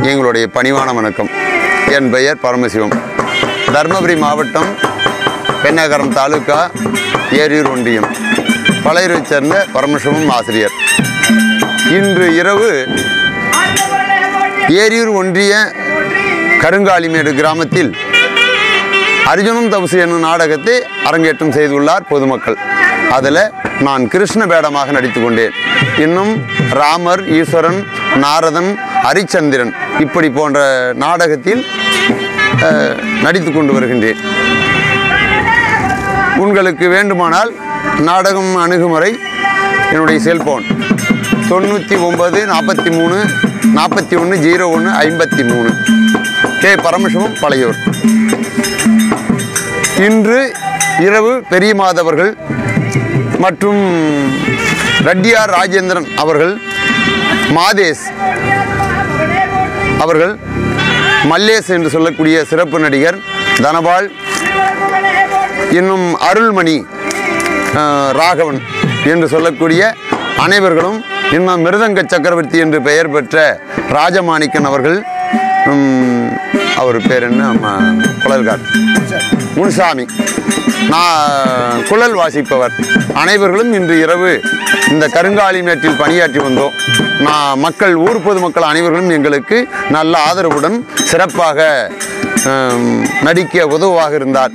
எங்களுடைய பணிவான வணக்கம் என் பெயர் பரமசிவம் தருமபுரி மாவட்டம் பெண்ணகரம் தாலுகா ஏரியூர் ஒன்றியம் பழையூரைச் சேர்ந்த பரமசிவம் ஆசிரியர் இன்று இரவு ஏரியூர் ஒன்றிய கருங்காலிமேடு கிராமத்தில் அர்ஜுனன் தபசு என்னும் நாடகத்தை அரங்கேற்றம் செய்துள்ளார் பொதுமக்கள் அதில் நான் கிருஷ்ண வேடமாக நடித்து கொண்டேன் இன்னும் ராமர் ஈஸ்வரன் நாரதன் ஹரிச்சந்திரன் இப்படி போன்ற நாடகத்தில் அஹ், நடித்து கொண்டு வருகின்றேன் உங்களுக்கு வேண்டுமானால் நாடகம் அணுகுமுறை என்னுடைய செல்போன் தொண்ணூற்றி ஒம்பது நாற்பத்தி மூணு நாற்பத்தி ஒன்று ஜீரோ ஒன்று ஐம்பத்தி மூணு கே பரமசிவம் பழையூர் இன்று இரவு பெரிய மாதவர்கள் மற்றும் ரெட்டியார் ராஜேந்திரன் அவர்கள் மாதேஷ் அவர்கள் மல்லேஷ் என்று சொல்லக்கூடிய சிறப்பு நடிகர் தனபால் இன்னும் அருள்மணி அஹ், ராகவன் என்று சொல்லக்கூடிய அனைவர்களும் இன்னும் மிருதங்க சக்கரவர்த்தி என்று பெயர் பெற்ற ராஜமாணிக்கன் அவர்கள் உம், அவர் பேர் என்ன ம- குழல்கார் முனுசாமி நான் குழல் வாசிப்பவர் அனைவர்களும் இன்று இரவு இந்த கருங்காலி மேட்டில் பணியாற்றி வந்தோம் நான் மக்கள் ஊர் பொதுமக்கள் அனைவர்களும் எங்களுக்கு நல்ல ஆதரவுடன் சிறப்பாக உம், நடிக்க உதவுவாக இருந்தார்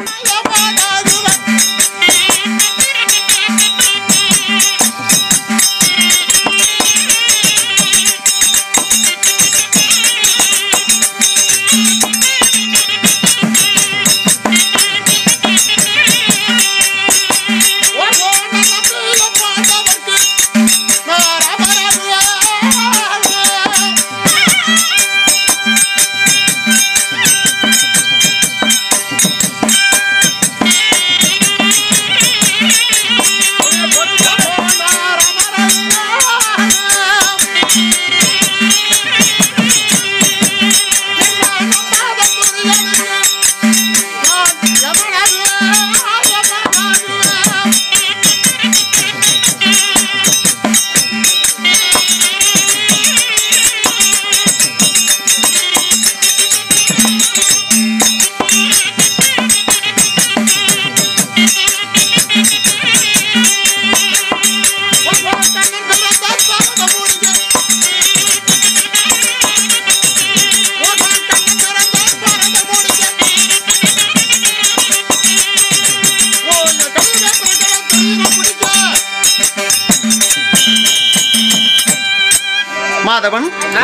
மாதவன்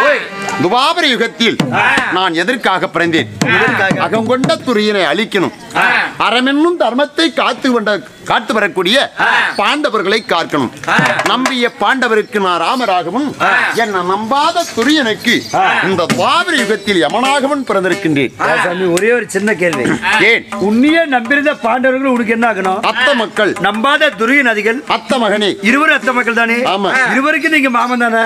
துவாபர யுகத்தில் நான் எதற்காக பிறந்தேன் அகங்கொண்ட துறையினை அழிக்கணும் அறமென்னும் தர்மத்தை காத்து கொண்ட காத்து வரக்கூடிய பாண்டவர்களை காக்கணும் நம்பிய பாண்டவருக்கு நான் ராமராகவும் என்ன நம்பாத துரியனுக்கு இந்த துவாபர யுகத்தில் யமனாகவும் பிறந்திருக்கின்றேன் சாமி ஒரே ஒரு சின்ன கேள்வி ஏன் உன்னையே நம்பியிருந்த பாண்டவர்கள் உனக்கு என்ன ஆகணும் அத்த மக்கள் நம்பாத துரிய நதிகள் அத்த மகனே இருவரும் அத்த மக்கள் தானே ஆமா. இருவருக்கு நீங்க மாமன் தானே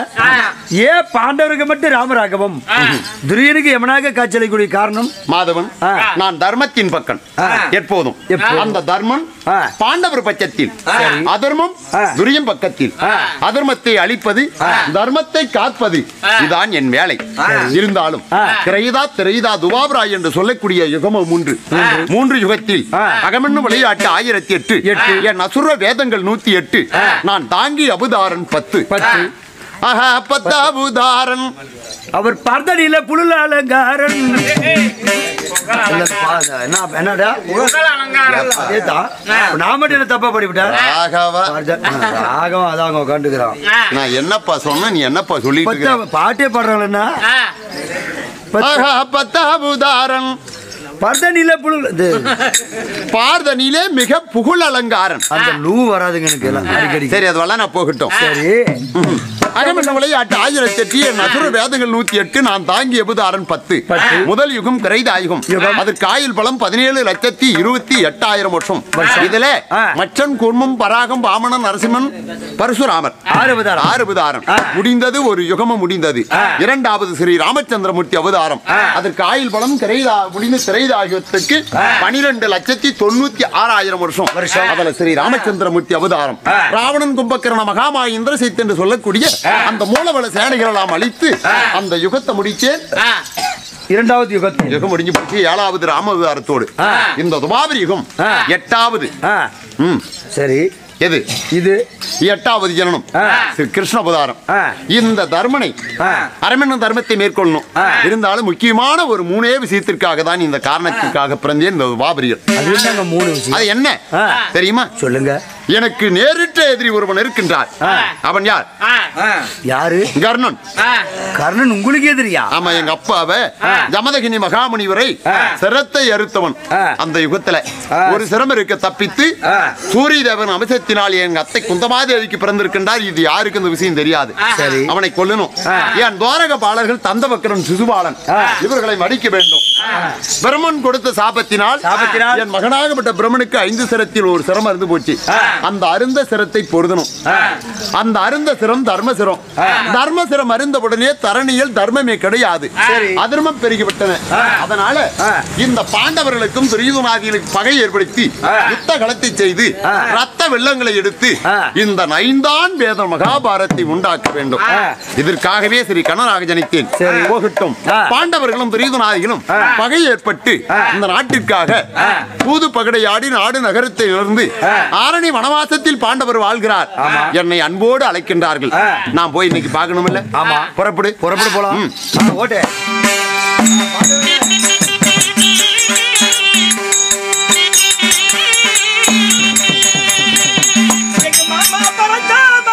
ஏன் பாண்டவருக்கு மட்டும் ராமராகவும் துரியனுக்கு யமனாக காய்ச்சலைக்கூடிய காரணம் மாதவன் ஆ. நான் தர்மத்தின் பக்கம் எப்போதும் எப்போதும். அந்த தர்மம் ஆ. பாண்டவர் பட்சத்தில் அதர்மம் ஆ. துரியம் பக்கத்தில் அதர்மத்தை அழிப்பது தர்மத்தை காப்பது இதுதான் என் வேலை இருந்தாலும் கிரைதா திரைதா துவாபரா என்று சொல்லக்கூடிய யுகமம் மூன்று மூன்று யுகத்தில் ஆ. அகமென்னு விளையாட்டு ஆயிரத்தி எட்டு எட்டு. என் அசுர வேதங்கள் நூத்தி எட்டு நான் தாங்கி அபுதாரன் பத்து பத்து. ஆஹா பத்தாபுதாரன் அவர் பார்த்தடியில புலுல அலங்காரன் என்ன- என்னடா அதேதான். நான் மட்டும் என்ன தப்பா படிவிட்டேன் ஆகாவா ராகம் அதாங்க உட்காந்துக்கிறான் நான் என்னப்பா சொன்ன நீ என்னப்பா சொல்லிட்டு பத்து இருக்க? பாட்டே பாடுறாங்களா ஆஹா பத்தாபுதாரன் பர்தனில புழு இது, பார்தனிலே மிக புகழ் அலங்காரன் அந்த லூ வராதுங்க எனக்கு எல்லாம் அடிக்கடி சரி அது வள நான் போகட்டும் சரி அகமென்ன விளையாட்டு ஆயிரத்தி எட்டு என் அசுர வேதங்கள் நூத்தி எட்டு நான் தாங்கி எபுதாரன் பத்து பத்து. முதல் யுகம் கிரைதாயுகம் யுகம். அதற்கு ஆயுள் பலம் பதினேழு லட்சத்தி இருபத்தி எட்டாயிரம் வருஷம் இதுல ஆ. மச்சன் கூர்மம் பராகம் வாமனன் நரசிம்மன் பரசுராமர் ஆறு அவதாரம். ஆறு அவதாரம் ஆ. முடிந்தது ஒரு யுகமும் முடிந்தது இரண்டாவது ஸ்ரீ ராமச்சந்திரமூர்த்தி அவதாரம் அதற்கு ஆயுள் பலம் திரைதா முடிந்து திரைதா துரித ஆகியவற்றுக்கு பனிரெண்டு லட்சத்தி தொண்ணூத்தி ஆறாயிரம் வருஷம் வருஷம். அதுல ஸ்ரீ ராமச்சந்திரமூர்த்தி அவதாரம் ராவணன் கும்பகர்ண மகாமாயிந்திர சைத் என்று சொல்லக்கூடிய அந்த மூலவள சேனைகளெல்லாம் அழித்து அந்த யுகத்தை முடிச்சேன் இரண்டாவது யுகத்தில் யுகம் முடிஞ்சு போச்சு ஏழாவது ராம அவதாரத்தோடு ஆ. இந்த துபாபரி யுகம் ஆ. எட்டாவது ஆ, ம் சரி எது இது எட்டாவது ஜனனம் ஆ. ஸ்ரீ கிருஷ்ண அவதாரம் ஆ. இந்த தர்மனை ஆ. அரமண தர்மத்தை மேற்கொள்ளணும் ஆ. இருந்தாலும் முக்கியமான ஒரு மூணே விஷயத்திற்காக தான் இந்த காரணத்திற்காக பிறந்தேன் இந்த வாபரியர் அது என்னங்க மூணு விஷயம் அது என்ன ஆ. தெரியுமா சொல்லுங்க எனக்கு நேரிட்ட எதிரி ஒருவன் இருக்கின்றார் ஆ. அவன் யார் யாரு கர்ணன் கர்ணன் உங்களுக்கு எதிரியா ஆமா எங்க அப்பாவை ஜமதகினி மகாமுனிவரை ஆ. சிரத்தை அறுத்தவன் ஆ. அந்த யுகத்துல ஆ. ஒரு சிரம் இருக்க தப்பித்து ஆ. சூரிய தேவன் அம்சத்தினால் எங்க அத்தை குந்தமாதேவிக்கு பிறந்திருக்கின்றார் இது யாருக்கு இந்த விஷயம் தெரியாது சரி. அவனை கொல்லணும் ஆ. என் துவாரக பாலர்கள் தந்தவக்கரன் சிசுபாலன் ஆ. இவர்களை மடிக்க வேண்டும் பிரம்மன் கொடுத்த சாபத்தினால் சாபத்தினால்? என் மகனாகப்பட்ட பிரம்மனுக்கு ஐந்து சிரத்தில் ஒரு சிரம் அருந்து போச்சு அந்த அருந்த சிரத்தை பொருதணும் அந்த அருந்த சிரம் தர்ம சிரம் தர்ம சிரம் அருந்த உடனே தரணியில் தர்மமே கிடையாது சரி. அதர்மம் பெருகிவிட்டன அதனால ஆ. இந்த பாண்டவர்களுக்கும் துரியுதனாதிகளுக்கு பகை ஏற்படுத்தி ஆ. யுத்த களத்தை செய்து ஆ. ரத்த வெள்ளங்களை எடுத்து ஆ. இந்த நைந்தான் வேத மகாபாரத்தை உண்டாக்க வேண்டும் ஆ. இதற்காகவே ஸ்ரீ கண்ணனாக ஜனித்தேன் சரி. போகட்டும் ஆ. பாண்டவர்களும் துரியுதனாதிகளும் ஆ. பகை ஏற்பட்டு இந்த நாட்டிற்காக பூது பகடையாடி நாடு நகரத்தை இருந்து ஆரணி வனவாசத்தில் பாண்டவர் வாழ்கிறார் என்னை அன்போடு அழைக்கின்றார்கள் ஆ. நான் போய் இன்னைக்கு பார்க்கணும் இல்ல ஆமா. புறப்படு புறப்பட்டு போலாம் ம். ஆ, ஓட்டு எங்க மாமா பறக்காம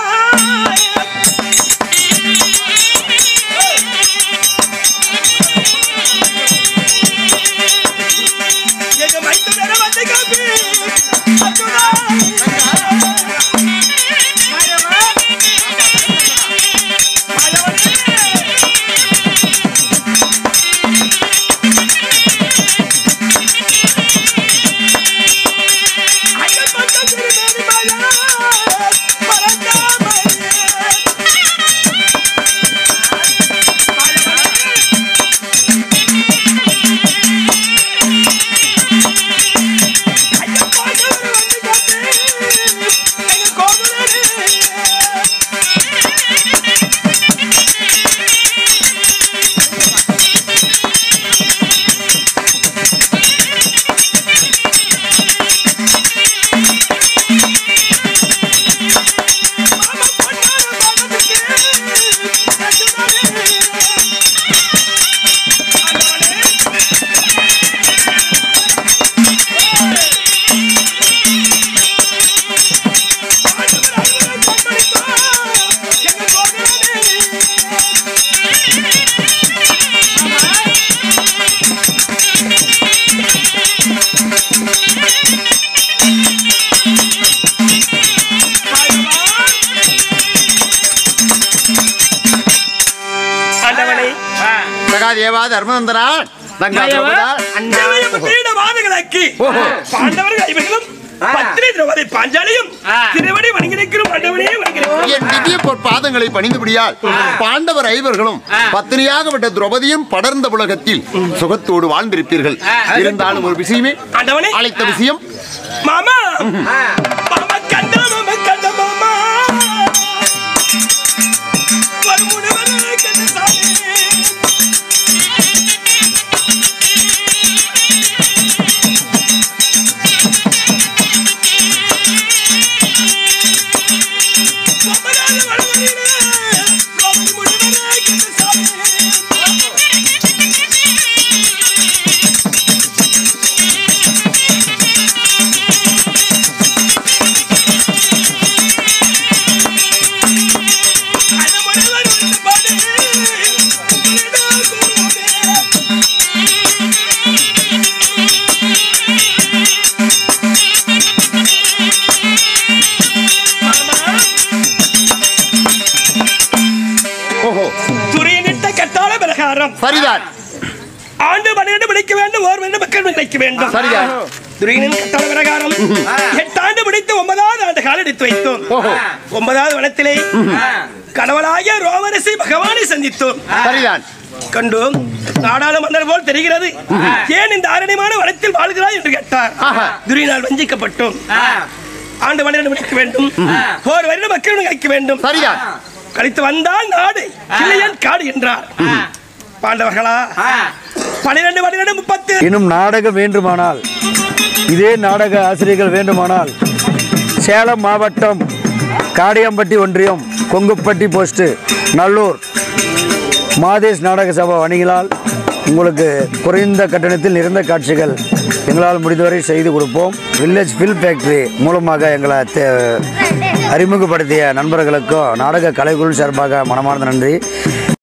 எங்க மைத்து வேற வந்து காப்பி அர்ஜுனா மாயவா மாயவனே ஐயா பக்கம் திருமேனி மாயா பறக்காம ஐயா பாண்டவர் வந்து காப்பி எங்க கோகுலனே மாமா பொன்னார பாடத்துக்கு அர்ஜுனனே ஆண்டவனே ஆண்டவர் அருளை கொண்டளித்தோ எங்க கோகுலனே ஆண்டவனே சகாதேவா தர்மநந்தனா தங்கா பிரபுதா அந்தவயம் பீடவாதிகளாக்கி ஓஹோ. பாண்டவர்கள் ஐவர்களும் பத்திரை திரௌபதி பாஞ்சாலியும் திருவடி வணங்கி நிற்கிறோம் ஆண்டவனே வணங்கி நிற்கிறோம். என் திவ்ய பொற்பாதங்களை பணிந்துபடியால் பாண்டவர் ஐவர்களும் பத்தினியாகப்பட்ட திரௌபதியும் படர்ந்த உலகத்தில் சுகத்தோடு வாழ்ந்திருப்பீர்கள் இருந்தாலும் ஒரு விஷயமே ஆண்டவனே அழைத்த விஷயம் மாமா மாமா கண்ட மாமா கண்ட மாமா ஒரு முனிவரே கண்ட சாமி ஒன்பதாவது வளவரிலே ஒரு முனிவரே கண்ட சாமி அந்த முனிவர் வந்தபடி உங்களிடம் கூறுவோமே. மாமா, ஓஹோ துரியனிட்ட கட்டாள பிரகாரம் சரிதான் ஆண்டு பன்னிரண்டு முடிக்க வேண்டும் ஓர் வேண்டும் மக்கள் நினைக்க வேண்டும் சரிதான் துரியனின் கட்டாள பிரகாரம் எட்டாண்டு முடித்து ஒன்பதாவது ஆண்டு கால எடுத்து வைத்தோம் ஓஹோ ஒன்பதாவது வனத்திலே கடவுளாகிய ரோமரசி பகவானை சந்தித்தோம் சரிதான் கண்டோம் நாடாளுமன்றம் போல் தெரிகிறது ஏன் இந்த அரணிமான வனத்தில் வாழ்கிறாய் என்று கேட்டார் துரியினால் வஞ்சிக்கப்பட்டோம் ஆண்டு பன்னிரண்டு மணிக்கு வேண்டும் ஒரு வருடம் மக்கள் கழிக்க வேண்டும் சரிதான் கழித்து வந்தால் நாடு இல்லையன் காடு என்றார் பாண்டவர்களா பன்னிரண்டு பன்னிரண்டு முப்பத்து இன்னும் நாடகம் வேண்டுமானால் இதே நாடக ஆசிரியர்கள் வேண்டுமானால் சேலம் மாவட்டம் காடியம்பட்டி ஒன்றியம் கொங்குப்பட்டி போஸ்ட்டு நல்லூர் மாதேஷ் நாடக சபா வணிகளால் உங்களுக்கு குறைந்த கட்டணத்தில் நிறைந்த காட்சிகள் எங்களால் முடிந்தவரை செய்து கொடுப்போம் வில்லேஜ் ஃபில் ஃபேக்டரி மூலமாக எங்களை தே- அறிமுகப்படுத்திய நண்பர்களுக்கும் நாடக கலைக்குழு சார்பாக மனமார்ந்த நன்றி